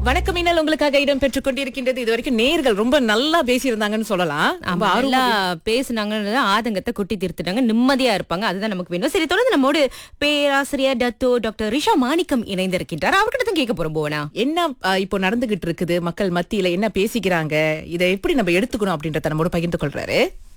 வணக்கம் இன்னல் உங்களுக்காக இடம் பெற்றுக் கொண்டிருக்கின்றது இது வரைக்கும் நேர்கள் ரொம்ப நல்லா பேசியிருந்தாங்கன்னு சொல்லலாம் ரொம்ப ஆமா, ஆர்வமா நல்லா பேசுனாங்கன்னு ஆதங்கத்தை கொட்டி தீர்த்துட்டாங்க நிம்மதியா இருப்பாங்க அதுதான் நமக்கு வேணும் சரி தொடர்ந்து நம்மோடு பேராசிரியர் டத்தோ டாக்டர் ரிஷா மாணிக்கம் இணைந்திருக்கின்றார் அவர்கிட்ட தான் கேட்க போறோம் போனா என்ன அஹ், இப்போ நடந்துகிட்டு இருக்குது மக்கள் மத்தியில என்ன பேசிக்கிறாங்க இதை எப்படி நம்ம எடுத்துக்கணும் அப்படின்றத நம்மோட பகிர்ந்து கொள்றாரு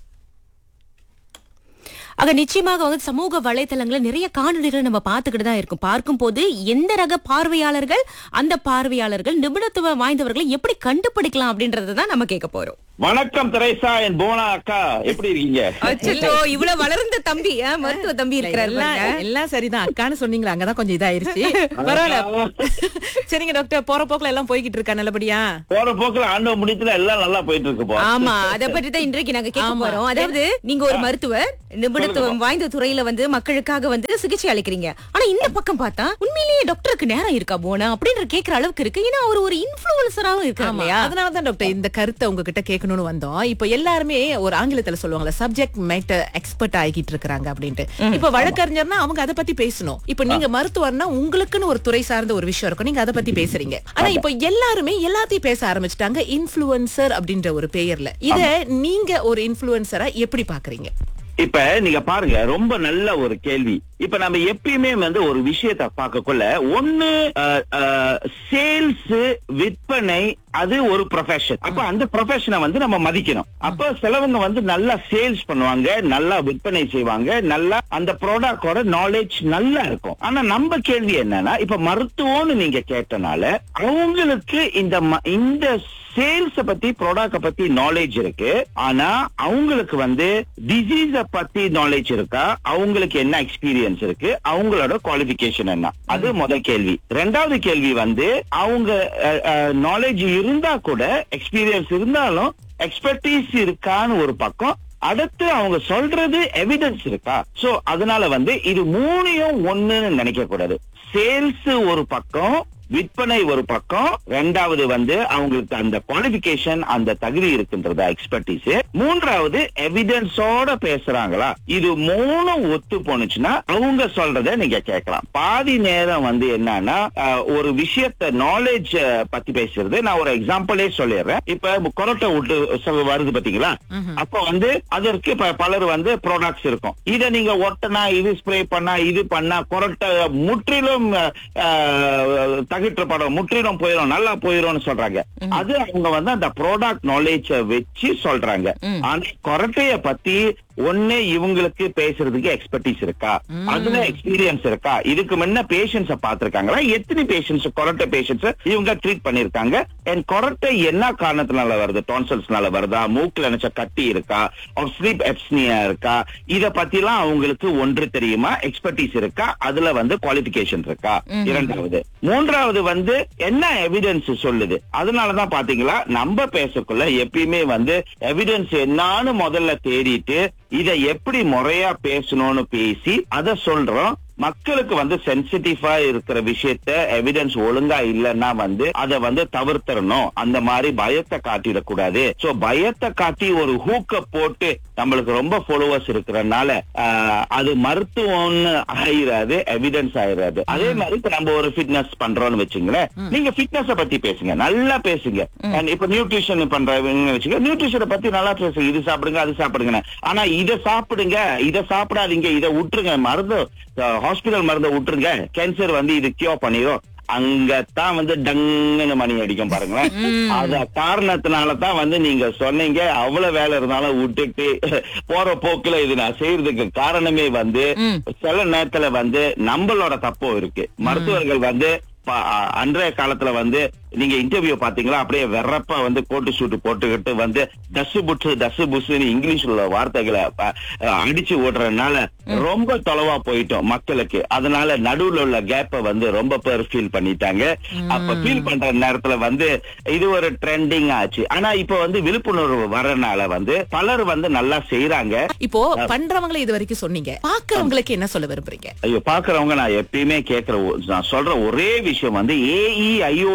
ஆக நிச்சயமாக வந்து சமூக வலைத்தளங்கள்ல நிறைய காணொளிகளை நம்ம பார்த்துக்கிட்டு தான் இருக்கும் பார்க்கும்போது எந்த ரக பார்வையாளர்கள் அந்த பார்வையாளர்கள் நிபுணத்துவம் வாய்ந்தவர்களை எப்படி கண்டுபிடிக்கலாம் அப்படின்றத தான் நம்ம கேட்க போறோம் வணக்கம் தெரேசா என் போனா அக்கா எப்படி இருக்கீங்க அச்சோ இவ்வளவு வளர்ந்த தம்பி ஆ, மருத்துவ தம்பி இருக்கிறாரு எல்லாம் பாருங்க. எல்லாம் சரிதான் அக்கான்னு சொன்னீங்களா அங்கதான் கொஞ்சம் இதாயிருச்சு பரவாயில்ல சரிங்க டாக்டர் போற போக்குல எல்லாம் போய்கிட்டு இருக்கா நல்லபடியா போற போக்குல ஆண்டவ முடித்துல எல்லாம் நல்லா போயிட்டு இருக்கு போ ஆமா அத பற்றி தான் இன்றைக்கு நாங்க கேட்க ஆமா. போறோம் அதாவது நீங்க ஒரு மருத்துவர் நிபுணத்துவம் வாய்ந்த துறையில வந்து மக்களுக்காக வந்து சிகிச்சை அளிக்கிறீங்க ஆனா இந்த பக்கம் பார்த்தா உண்மையிலேயே டாக்டருக்கு நேரம் இருக்கா போனா அப்படின்ற கேக்குற அளவுக்கு இருக்கு ஏன்னா அவர் ஒரு இன்ஃபுளுசராவும் இருக்காரு ஆமா இல்லையா அதனாலதான் டாக்டர் இந்த கருத்தை உங்ககிட்ட கேட்கணும்னு வந்தோம் இப்போ எல்லாருமே ஒரு ஆங்கிலத்துல சொல்லுவாங்கல்ல சப்ஜெக்ட் மேட்டர் எக்ஸ்பர்ட் ஆகிட்டு இருக்காங்க அப்படின்ட்டு இப்ப வழக்கறிஞர்னா அவங்க அதை பத்தி பேசணும் இப்ப நீங்க மருத்துவர்னா உங்களுக்குன்னு ஒரு துறை சார்ந்த ஒரு விஷயம் இருக்கும் நீங்க அதை பத்தி பேசுறீங்க ஆனா இப்போ எல்லாருமே எல்லாத்தையும் பேச ஆரம்பிச்சிட்டாங்க இன்ஃபுளுசர் அப்படின்ற ஒரு பெயர்ல இத நீங்க ஒரு இன்ஃபுளுசரா எப்படி பாக்குறீங்க இப்ப நீங்க பாருங்க ரொம்ப நல்ல ஒரு கேள்வி இப்ப நம்ம எப்பயுமே வந்து ஒரு விஷயத்த பார்க்கக்குள்ள ஒண்ணு சேல்ஸ் விற்பனை அது ஒரு ப்ரொஃபஷன் அப்ப அந்த ப்ரொஃபஷனை வந்து நம்ம மதிக்கணும் அப்ப சிலவங்க வந்து நல்லா சேல்ஸ் பண்ணுவாங்க நல்லா விற்பனை செய்வாங்க நல்லா அந்த ப்ராடக்டோட நாலேஜ் நல்லா இருக்கும் ஆனா நம்ம கேள்வி என்னன்னா இப்ப மருத்துவம்னு நீங்க கேட்டனால அவங்களுக்கு இந்த ம- இந்த சேல்ஸ பத்தி ப்ராடக்ட பத்தி நாலேஜ் இருக்கு ஆனா அவங்களுக்கு வந்து டிசீஸ பத்தி நாலேஜ் இருக்கா அவங்களுக்கு என்ன எக்ஸ்பீரியன்ஸ் இருக்கு அவங்களோட குவாலிபிகேஷன் என்ன அது முதல் கேள்வி ரெண்டாவது கேள்வி வந்து அவங்க நாலேஜ் இருந்தா கூட எக்ஸ்பீரியன்ஸ் இருந்தாலும் எக்ஸ்பர்டீஸ் இருக்கான்னு ஒரு பக்கம் அடுத்து அவங்க சொல்றது எவிடன்ஸ் இருக்கா சோ அதனால வந்து இது மூணையும் ஒண்ணுன்னு நினைக்க கூடாது சேல்ஸ் ஒரு பக்கம் விற்பனை ஒரு பக்கம் ரெண்டாவது வந்து அவங்களுக்கு அந்த குவாலிபிகேஷன் அந்த தகுதி இருக்குன்றத எக்ஸ்பர்டீஸ் மூன்றாவது எவிடன்ஸோட பேசுறாங்களா இது மூணும் ஒத்து போனுச்சுன்னா அவங்க சொல்றத நீங்க கேட்கலாம் பாதி நேரம் வந்து என்னன்னா அஹ், ஒரு விஷயத்த நாலேஜ் பத்தி பேசுறது நான் ஒரு எக்ஸாம்பிளே சொல்லிடுறேன் இப்ப கொரோட்டை விட்டு சொ- வருது பாத்தீங்களா அப்ப வந்து அதற்கு இப்ப பலர் வந்து ப்ராடக்ட்ஸ் இருக்கும் இத நீங்க ஒட்டனா இது ஸ்ப்ரே பண்ணா இது பண்ணா கொரட்டை முற்றிலும் அஹ், தகிற்றப்படும் முற்றிலும் போயிடும் நல்லா போயிடும்னு சொல்றாங்க அது அவங்க வந்து அந்த ப்ராடக்ட் நாலேஜ வச்சு சொல்றாங்க ஆனா கொரட்டைய பத்தி ஒண்ணு இவங்களுக்கு பேசுறதுக்கு எக்ஸ்பர்டீஸ் இருக்கா அதுல எக்ஸ்பீரியன்ஸ் இருக்கா இதுக்கு முன்ன பேஷண்ட்ஸ பாத்திருக்காங்களா எத்தனை பேஷண்ட்ஸ் கொரட்டை பேஷண்ட்ஸ் இவங்க ட்ரீட் பண்ணிருக்காங்க அண்ட் கொரட்டை என்ன காரணத்தினால வருது டான்சல்ஸ்னால வருதா மூக்குல நினைச்ச கட்டி இருக்கா ஸ்லீப் எப்ஸ்னியா இருக்கா இத பத்தி எல்லாம் அவங்களுக்கு ஒன்று தெரியுமா எக்ஸ்பர்டீஸ் இருக்கா அதுல வந்து குவாலிபிகேஷன் இருக்கா இரண்டாவது மூன்றாவது வந்து என்ன எவிடன்ஸ் சொல்லுது அதனாலதான் பாத்தீங்களா நம்ம பேசக்குள்ள எப்பயுமே வந்து எவிடன்ஸ் என்னன்னு முதல்ல தேடிட்டு இத எப்படி முறையா பேசணும்னு பேசி அத சொல்றோம் மக்களுக்கு வந்து சென்சிட்டிவா இருக்கிற விஷயத்த எவிடன்ஸ் ஒழுங்கா இல்லைன்னா வந்து அதை வந்து தவிர்த்தரணும் அந்த மாதிரி பயத்தை காட்டிடக்கூடாது சோ பயத்தை காட்டி ஒரு ஹூக்க போட்டு நம்மளுக்கு ரொம்ப ஃபாலோவர்ஸ் இருக்கிறனால ஆஹ், அது மருத்துவம்னு ஆயிராது எவிடன்ஸ் ஆயிராது அதே மாதிரி இப்ப நம்ம ஒரு ஃபிட்னஸ் பண்றோம்னு வச்சுங்களேன் நீங்க ஃபிட்னஸ் பத்தி பேசுங்க நல்லா பேசுங்க And இப்ப நியூட்ரிஷன் பண்றவங்க வச்சுங்க நியூட்ரிஷனை பத்தி நல்லா பேசுங்க இது சாப்பிடுங்க அது சாப்பிடுங்க ஆனா இத சாப்பிடுங்க இத சாப்பிடாதீங்க இத விட்டுருங்க மருந்து ஹாஸ்பிடல் மருந்தை விட்டுருங்க கேன்சர் வந்து இது கியூர் பண்ணிடும் அங்கத்தான் வந்து டங்குன்னு மணி அடிக்கும் பாருங்களேன் அத காரணத்தினால தான் வந்து நீங்க சொன்னீங்க அவ்வளவு வேலை இருந்தாலும் விட்டுட்டு போற போக்குல இது நான் செய்யறதுக்கு காரணமே வந்து சில நேரத்துல வந்து நம்மளோட தப்பும் இருக்கு மருத்துவர்கள் வந்து ப- அ- அன்றைய காலத்துல வந்து நீங்க இன்டர்வியூ பாத்தீங்களா அப்படியே வெறப்பா வந்து கோட்டு சூட்டு போட்டுக்கிட்டு வந்து டஸ் புட்டு டஸ் புஷ்னு இங்கிலீஷ்ல உள்ள வார்த்தைகளை அ, அ, அடிச்சு ஓடுறதுனால ரொம்ப தொலைவா போயிட்டோம் மக்களுக்கு அதனால நடுவுல உள்ள கேப்ப வந்து ரொம்ப பேர் ஃபீல் பண்ணிட்டாங்க அப்ப ஃபீல் பண்ற நேரத்துல வந்து இது ஒரு ட்ரெண்டிங் ஆச்சு ஆனா இப்ப வந்து விழிப்புணர்வு வரனால வந்து பலர் வந்து நல்லா செய்யறாங்க இப்போ பண்றவங்களை இது வரைக்கும் சொன்னீங்க பாக்குறவங்களுக்கு என்ன சொல்ல விரும்புறீங்க ஐயோ பாக்குறவங்க நான் எப்பயுமே கேக்குற ஒ- நான் சொல்ற ஒரே விஷயம் வந்து ஏஇ ஐஓயூன்னு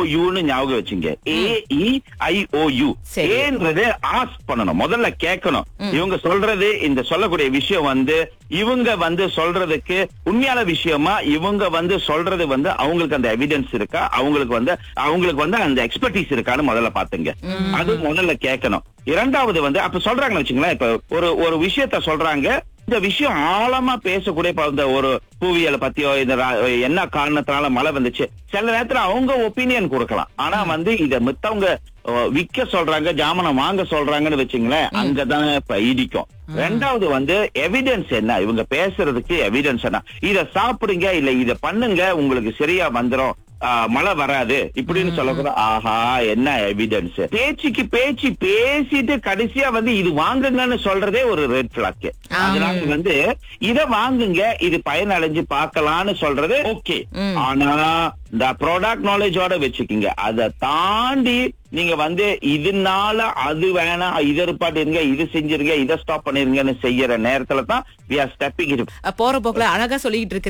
ஞாபகம் வச்சுங்க ஏ இ ஐ ஓ யூ சரி. ஏன்றது ஆஸ்க் பண்ணணும் முதல்ல கேட்கணும் இவங்க சொல்றது இந்த சொல்லக்கூடிய விஷயம் வந்து இவங்க வந்து சொல்றதுக்கு உண்மையான விஷயமா இவங்க வந்து சொல்றது வந்து அவங்களுக்கு அந்த எவிடன்ஸ் இருக்கா அவங்களுக்கு வந்து அவங்களுக்கு வந்து அந்த எக்ஸ்பர்டீஸ் இருக்கான்னு முதல்ல பாத்துங்க அது முதல்ல கேட்கணும் இரண்டாவது வந்து அப்ப சொல்றாங்கன்னு வச்சுங்களேன் இப்ப ஒரு ஒரு விஷயத்த சொல்றாங்க இந்த விஷயம் ஆழமா பேசக்கூடிய இப்ப இந்த ஒரு பூவியலை பத்தியோ இந்த ரா- என்ன காரணத்தினால மழை வந்துச்சு சில நேரத்துல அவங்க ஒப்பீனியன் கொடுக்கலாம் ஆனா வந்து இத மித்தவங்க அஹ், விக்க சொல்றாங்க ஜாமனம் வாங்க சொல்றாங்கன்னு வச்சுங்களேன் அங்கதான் இப்ப இடிக்கும் ரெண்டாவது வந்து எவிடன்ஸ் என்ன இவங்க பேசுறதுக்கு எவிடன்ஸ் என்ன இத சாப்பிடுங்க இல்ல இத பண்ணுங்க உங்களுக்கு சரியா வந்துரும் ஆஹ், மழை வராது இப்படின்னு சொல்லக்கூடாது ஆஹா என்ன எவிடன்ஸ் பேச்சுக்கு பேச்சு பேசிட்டு கடைசியா வந்து இது வாங்குங்கன்னு சொல்றதே ஒரு ரெட் பிளாக் அதனால வந்து இத வாங்குங்க இது பயனடைஞ்சு பார்க்கலாம்னு சொல்றது ஓகே ஆனா இந்த ப்ராடக்ட் நாலேஜோட வச்சுக்கோங்க அதை தாண்டி நீங்க வந்து இதனால அது வேணாம் இதை இருப்பாட்டிருங்க இது செஞ்சிருங்க இதை ஸ்டாப் பண்ணிருங்கன்னு செய்யற நேரத்துல தான் வி ஆர் ஸ்டெப்பிங் போற போக்குல அழகா சொல்லிட்டு இருக்கு